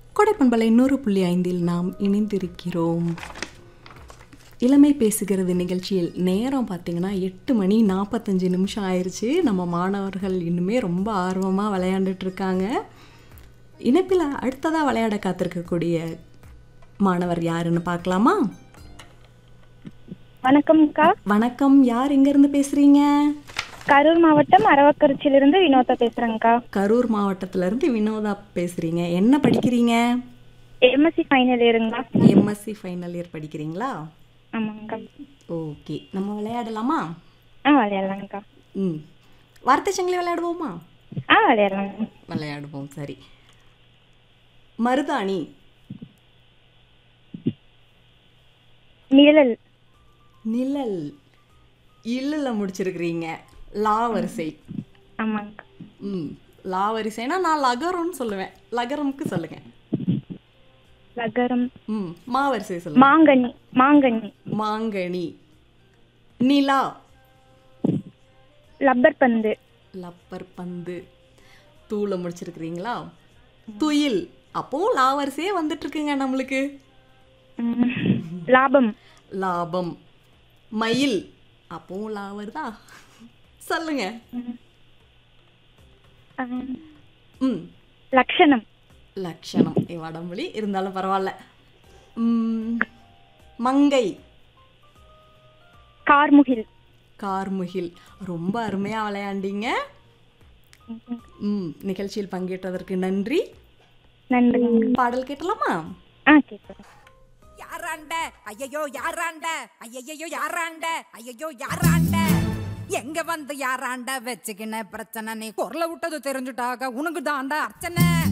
கொடைப்பண்பலை நூறு புள்ளி ஐந்தில் நாம் இணைந்திருக்கிறோம் இளமை பேசுகிறது நிகழ்ச்சியில் நேரம் பார்த்தீங்கன்னா எட்டு மணி நாற்பத்தஞ்சு நிமிஷம் ஆயிடுச்சு நம்ம மாணவர்கள் இன்னுமே ரொம்ப ஆர்வமாக விளையாண்டுட்டு இருக்காங்க இணைப்பில் அடுத்ததாக விளையாட காத்திருக்கக்கூடிய மாணவர் யாருன்னு பார்க்கலாமா வணக்கம்க்கா வணக்கம் யார் எங்கேருந்து பேசுகிறீங்க கரூர் மாவட்டம் அரவக்குறிச்சியிலிருந்து வினோதா பேசுறேங்க்கா கரூர் மாவட்டத்திலேருந்து வினோதா பேசுகிறீங்க என்ன படிக்கிறீங்க எம்எஸ்சி ஃபைனல் இயருங்களா எம்எஸ்சி ஃபைனல் இயர் படிக்கிறீங்களா ஆமாங்கக்கா ஓகே நம்ம விளையாடலாமா ஆ விளையாடலாங்கக்கா ம் வார்த்தை சங்கிலி விளையாடுவோமா ஆ விளையாடலாங்க விளையாடுவோம் சரி மருதாணி நிழல் நிழல் இல்லல முடிச்சிருக்கிறீங்க லா வரிசை ஆமாங்கக்கா ம் லா வரிசைனா நான் லகரம்னு சொல்லுவேன் லகரம்க்கு சொல்லுங்க லகரம் ம் மா வரிசை சொல்லுங்க மாங்கனி மாங்கனி மாங்கனி நிலா லப்பர் பந்து லப்பர் பந்து தூளை முடிச்சிருக்கிறீங்களா துயில் அப்போவும் லா வரிசையே வந்துட்டு இருக்குங்க நம்மளுக்கு ம், லாபம் லாபம் மயில் அப்பவும் லா வருதா சொல்லுங்க ஆ, ம் லக்ஷணம் லக்ஷணம் என் வடமொழி இருந்தாலும் பரவாயில்ல ம், மங்கை கார்முகில் கார்முகில் ரொம்ப அருமையாக விளையாண்டீங்க ம் நிகழ்ச்சியில் பங்கேற்றதற்கு நன்றி நன்றி பாடல் கேட்டலாமா ஆ கேட்குறேன் யாராண்ட ஐயையோ யாராண்ட ஐயையோ யாராண்ட ஐயையோ யாராண்ட எங்க வந்து யாராண்ட வச்சுக்கின பிரச்சனை நீ குரல விட்டது தெரிஞ்சுட்டாக உனக்கு தாண்டா அர்ச்சனை